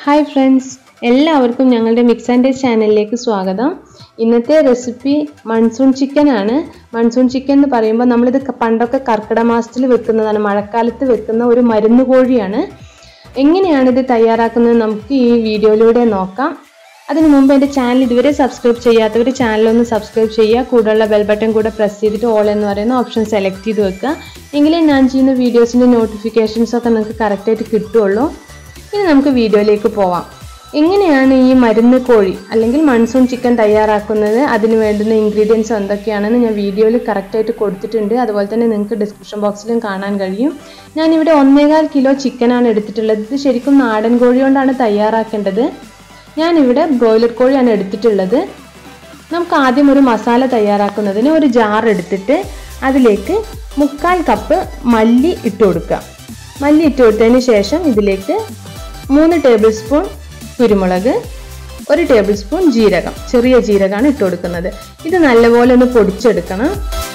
hi friends എല്ലാവർക്കും ഞങ്ങളുടെ mix and taste ചാനലിലേക്ക് സ്വാഗതം ഇന്നത്തെ റെസിപ്പി മൺസൂൺ ചിക്കൻ ആണ് മൺസൂൺ ചിക്കൻ എന്ന് പറയുമ്പോൾ നമ്മളിത് ക- പണ്ടൊക്കെ കർക്കിടക മാസത്തിൽ വെക്കുന്നതാണ് മഴക്കാലത്ത് വെക്കുന്ന ഒരു മരുന്ന് കോഴിയാണ് എങ്ങനെയാണ് ഇത് തയ്യാറാക്കുന്നത് നമുക്ക് ഈ വീഡിയോയിലൂടെ നോക്കാം അതിനു മുമ്പ് എൻ്റെ ചാനൽ ഇതുവരെ സബ്സ്ക്രൈബ് ചെയ്യാത്തവർ ചാനലൊന്ന് സബ്സ്ക്രൈബ് ചെയ്യുക കൂടെയുള്ള ബെൽ ബട്ടൺ കൂടെ പ്രസ് ചെയ്തിട്ട് ഓൾ എന്ന് പറയുന്ന ഓപ്ഷൻ സെലക്ട് ചെയ്ത് വെക്കുക എങ്കിലേ ഞാൻ ചെയ്യുന്ന വീഡിയോസിൻ്റെ നോട്ടിഫിക്കേഷൻസ് ഒക്കെ നിങ്ങൾക്ക് കറക്റ്റായിട്ട് കിട്ടുള്ളൂ ഇനി നമുക്ക് വീഡിയോയിലേക്ക് പോവാം എങ്ങനെയാണ് ഈ മരുന്ന് കോഴി അല്ലെങ്കിൽ മൺസൂൺ ചിക്കൻ തയ്യാറാക്കുന്നത് അതിന് വേണ്ടുന്ന ഇൻഗ്രീഡിയൻസ് എന്തൊക്കെയാണെന്ന് ഞാൻ വീഡിയോയിൽ കറക്റ്റായിട്ട് കൊടുത്തിട്ടുണ്ട് അതുപോലെ തന്നെ നിങ്ങൾക്ക് ഡിസ്ക്രിപ്ഷൻ ബോക്സിലും കാണാൻ കഴിയും ഞാനിവിടെ ഒന്നേകാൽ കിലോ ചിക്കനാണ് എടുത്തിട്ടുള്ളത് ഇത് ശരിക്കും നാടൻ കോഴി കൊണ്ടാണ് തയ്യാറാക്കേണ്ടത് ഞാനിവിടെ ബ്രോയിലർ കോഴിയാണ് എടുത്തിട്ടുള്ളത് നമുക്ക് ആദ്യം ഒരു മസാല തയ്യാറാക്കുന്നതിന് ഒരു ജാർ എടുത്തിട്ട് അതിലേക്ക് മുക്കാൽ കപ്പ് മല്ലി ഇട്ട് കൊടുക്കുക മല്ലി ഇട്ട് കൊടുത്തതിന് ശേഷം ഇതിലേക്ക് മൂന്ന് ടേബിൾ സ്പൂൺ കുരുമുളക് ഒരു ടേബിൾ സ്പൂൺ ജീരകം ചെറിയ ജീരകമാണ് ഇട്ട് കൊടുക്കുന്നത് ഇത് നല്ലപോലെ ഒന്ന് പൊടിച്ചെടുക്കണം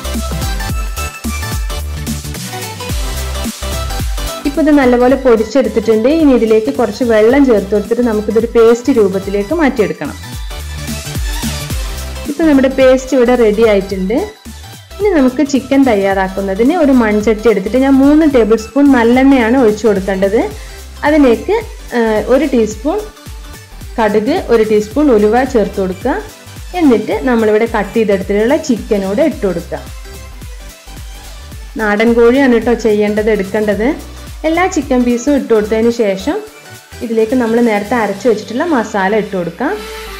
ഇപ്പോൾ ഇത് നല്ലപോലെ പൊടിച്ചെടുത്തിട്ടുണ്ട് ഇനി ഇതിലേക്ക് കുറച്ച് വെള്ളം ചേർത്ത് കൊടുത്തിട്ട് നമുക്കിതൊരു പേസ്റ്റ് രൂപത്തിലേക്ക് മാറ്റിയെടുക്കണം ഇപ്പം നമ്മുടെ പേസ്റ്റ് ഇവിടെ റെഡി ആയിട്ടുണ്ട് ഇനി നമുക്ക് ചിക്കൻ തയ്യാറാക്കുന്നതിന് ഒരു മൺചട്ടി എടുത്തിട്ട് ഞാൻ മൂന്ന് ടേബിൾ സ്പൂൺ നല്ലെണ്ണയാണ് ഒഴിച്ചു കൊടുക്കേണ്ടത് അതിലേക്ക് ഒരു ടീസ്പൂൺ കടുക് ഒരു ടീസ്പൂൺ ഉലുവ ചേർത്ത് കൊടുക്കുക എന്നിട്ട് നമ്മളിവിടെ കട്ട് ചെയ്തെടുത്തിട്ടുള്ള ചിക്കനോട് ഇട്ട് കൊടുക്കുക നാടൻ കോഴിയാണ് കേട്ടോ ചെയ്യേണ്ടത് എടുക്കേണ്ടത് എല്ലാ ചിക്കൻ പീസും ഇട്ട് കൊടുത്തതിന് ശേഷം ഇതിലേക്ക് നമ്മൾ നേരത്തെ അരച്ചു വെച്ചിട്ടുള്ള മസാല ഇട്ട് കൊടുക്കാം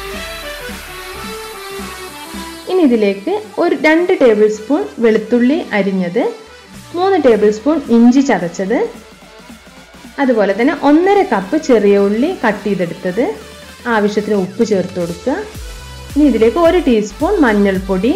ഇനി ഇതിലേക്ക് ഒരു രണ്ട് ടേബിൾ സ്പൂൺ വെളുത്തുള്ളി അരിഞ്ഞത് മൂന്ന് ടേബിൾ സ്പൂൺ ഇഞ്ചി ചതച്ചത് അതുപോലെ തന്നെ ഒന്നര കപ്പ് ചെറിയ ഉള്ളി കട്ട് ചെയ്തെടുത്തത് ആവശ്യത്തിന് ഉപ്പ് ചേർത്ത് കൊടുക്കുക ഇനി ഇതിലേക്ക് ഒരു ടീസ്പൂൺ മഞ്ഞൾപ്പൊടി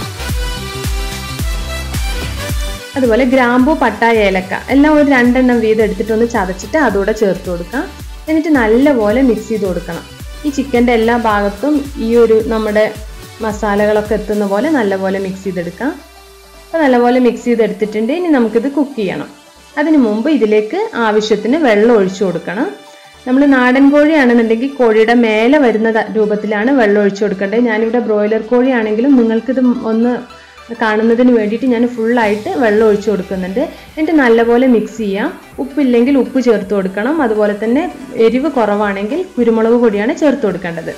അതുപോലെ ഗ്രാമ്പു പട്ട ഏലക്ക എല്ലാം ഒരു രണ്ടെണ്ണം വീതം എടുത്തിട്ടൊന്ന് ചതച്ചിട്ട് അതുകൂടെ ചേർത്ത് കൊടുക്കാം എന്നിട്ട് നല്ലപോലെ മിക്സ് ചെയ്ത് കൊടുക്കണം ഈ ചിക്കൻ്റെ എല്ലാ ഭാഗത്തും ഈ ഒരു നമ്മുടെ മസാലകളൊക്കെ എത്തുന്ന പോലെ നല്ലപോലെ മിക്സ് ചെയ്തെടുക്കാം അപ്പോൾ നല്ലപോലെ മിക്സ് ചെയ്തെടുത്തിട്ടുണ്ട് ഇനി നമുക്കിത് കുക്ക് ചെയ്യണം അതിനു മുമ്പ് ഇതിലേക്ക് ആവശ്യത്തിന് വെള്ളം ഒഴിച്ചു കൊടുക്കണം നമ്മൾ നാടൻ കോഴിയാണെന്നുണ്ടെങ്കിൽ കോഴിയുടെ മേലെ വരുന്ന ത- രൂപത്തിലാണ് വെള്ളം ഒഴിച്ചു കൊടുക്കേണ്ടത് ഞാനിവിടെ ബ്രോയിലർ കോഴിയാണെങ്കിലും നിങ്ങൾക്കിത് ഒന്ന് കാണുന്നതിന് വേണ്ടിയിട്ട് ഞാൻ ഫുള്ളായിട്ട് വെള്ളം ഒഴിച്ചു കൊടുക്കുന്നുണ്ട് എന്നിട്ട് നല്ലപോലെ മിക്സ് ചെയ്യാം ഉപ്പില്ലെങ്കിൽ ഉപ്പ് ചേർത്ത് കൊടുക്കണം അതുപോലെ തന്നെ എരിവ് കുറവാണെങ്കിൽ കുരുമുളക് പൊടിയാണ് ചേർത്ത് കൊടുക്കേണ്ടത്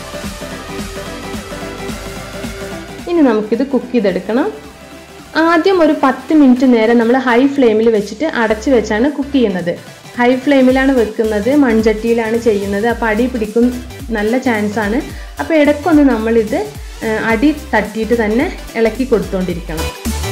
ഇനി നമുക്കിത് കുക്ക് ചെയ്തെടുക്കണം ആദ്യം ഒരു പത്ത് മിനിറ്റ് നേരം നമ്മൾ ഹൈ ഫ്ലെയിമിൽ വെച്ചിട്ട് അടച്ചു വെച്ചാണ് കുക്ക് ചെയ്യുന്നത് ഹൈ ഫ്ലെയിമിലാണ് വെക്കുന്നത് മൺചട്ടിയിലാണ് ചെയ്യുന്നത് അപ്പോൾ അടി പിടിക്കും നല്ല ചാൻസ് ആണ് അപ്പോൾ ഇടയ്ക്കൊന്ന് നമ്മളിത് ആ, അടി തട്ടിയിട്ട് തന്നെ ഇളക്കി കൊടുത്തുകൊണ്ടിരിക്കണം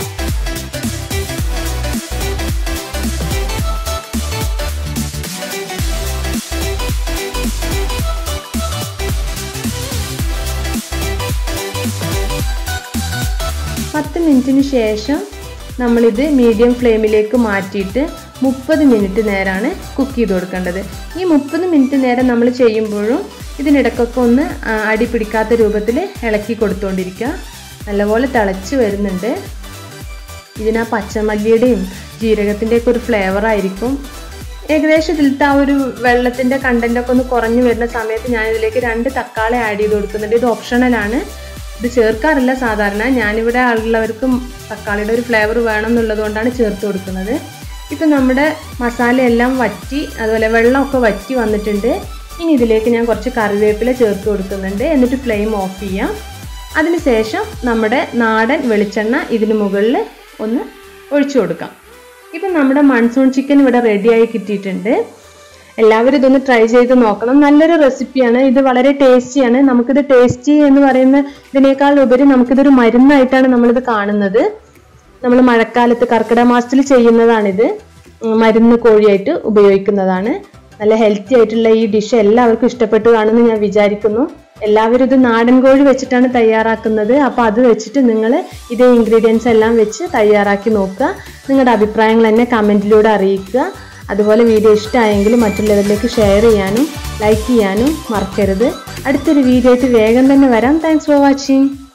പത്ത് മിനിറ്റിന് ശേഷം നമ്മളിത് മീഡിയം ഫ്ലെയിമിലേക്ക് മാറ്റിയിട്ട് മുപ്പത് മിനിറ്റ് നേരമാണ് കുക്ക് ചെയ്ത് കൊടുക്കേണ്ടത് ഈ മുപ്പത് മിനിറ്റ് നേരം നമ്മൾ ചെയ്യുമ്പോഴും ഇതിനിടയ്ക്കൊക്കെ ഒന്ന് ആ, അടി പിടിക്കാത്ത രൂപത്തിൽ ഇളക്കി കൊടുത്തുകൊണ്ടിരിക്കുക നല്ലപോലെ തിളച്ച് വരുന്നുണ്ട് ഇതിന് ആ പച്ചമല്ലിയുടെയും ജീരകത്തിൻ്റെയൊക്കെ ഒരു ഫ്ലേവർ ആയിരിക്കും ഏകദേശം ഇതിലത്തെ ആ ഒരു വെള്ളത്തിൻ്റെ കണ്ടൻ്റൊക്കെ ഒന്ന് കുറഞ്ഞു വരുന്ന സമയത്ത് ഞാൻ ഇതിലേക്ക് രണ്ട് തക്കാളി ആഡ് ചെയ്ത് കൊടുക്കുന്നുണ്ട് ഇത് ഓപ്ഷണലാണ് ഇത് ചേർക്കാറില്ല സാധാരണ ഞാനിവിടെ ഉള്ളവർക്കും തക്കാളിയുടെ ഒരു ഫ്ലേവർ വേണം എന്നുള്ളത് കൊണ്ടാണ് ചേർത്ത് കൊടുക്കുന്നത് ഇപ്പം നമ്മുടെ മസാലയെല്ലാം വറ്റി അതുപോലെ വെള്ളമൊക്കെ വറ്റി വന്നിട്ടുണ്ട് ഇനി ഇതിലേക്ക് ഞാൻ കുറച്ച് കറിവേപ്പില ചേർത്ത് കൊടുക്കുന്നുണ്ട് എന്നിട്ട് ഫ്ലെയിം ഓഫ് ചെയ്യാം അതിനുശേഷം നമ്മുടെ നാടൻ വെളിച്ചെണ്ണ ഇതിന് മുകളിൽ ഒന്ന് ഒഴിച്ചു കൊടുക്കാം ഇപ്പം നമ്മുടെ മൺസൂൺ ചിക്കൻ ഇവിടെ റെഡിയായി കിട്ടിയിട്ടുണ്ട് എല്ലാവരും ഇതൊന്ന് ട്രൈ ചെയ്ത് നോക്കണം നല്ലൊരു റെസിപ്പിയാണ് ഇത് വളരെ ടേസ്റ്റിയാണ് നമുക്കിത് ടേസ്റ്റി എന്ന് പറയുന്ന ഇതിനേക്കാൾ ഉപരി നമുക്കിതൊരു മരുന്നായിട്ടാണ് നമ്മളിത് കാണുന്നത് നമ്മൾ മഴക്കാലത്ത് കർക്കിടക മാസത്തിൽ ചെയ്യുന്നതാണിത് ഉം, മരുന്ന് കോഴിയായിട്ട് ഉപയോഗിക്കുന്നതാണ് നല്ല ഹെൽത്തി ആയിട്ടുള്ള ഈ ഡിഷ് എല്ലാവർക്കും ഇഷ്ടപ്പെട്ടു കാണുമെന്ന് ഞാൻ വിചാരിക്കുന്നു എല്ലാവരും ഇത് നാടൻ കോഴി വെച്ചിട്ടാണ് തയ്യാറാക്കുന്നത് അപ്പോൾ അത് വെച്ചിട്ട് നിങ്ങൾ ഇതേ ഇൻഗ്രീഡിയൻസ് എല്ലാം വെച്ച് തയ്യാറാക്കി നോക്കുക നിങ്ങളുടെ അഭിപ്രായങ്ങൾ എന്നെ കമൻറ്റിലൂടെ അറിയിക്കുക അതുപോലെ വീഡിയോ ഇഷ്ടമായെങ്കിൽ മറ്റുള്ളവരിലേക്ക് ഷെയർ ചെയ്യാനും ലൈക്ക് ചെയ്യാനും മറക്കരുത് അടുത്തൊരു വീഡിയോ ആയിട്ട് വേഗം തന്നെ വരാം താങ്ക്സ് ഫോർ വാച്ചിങ്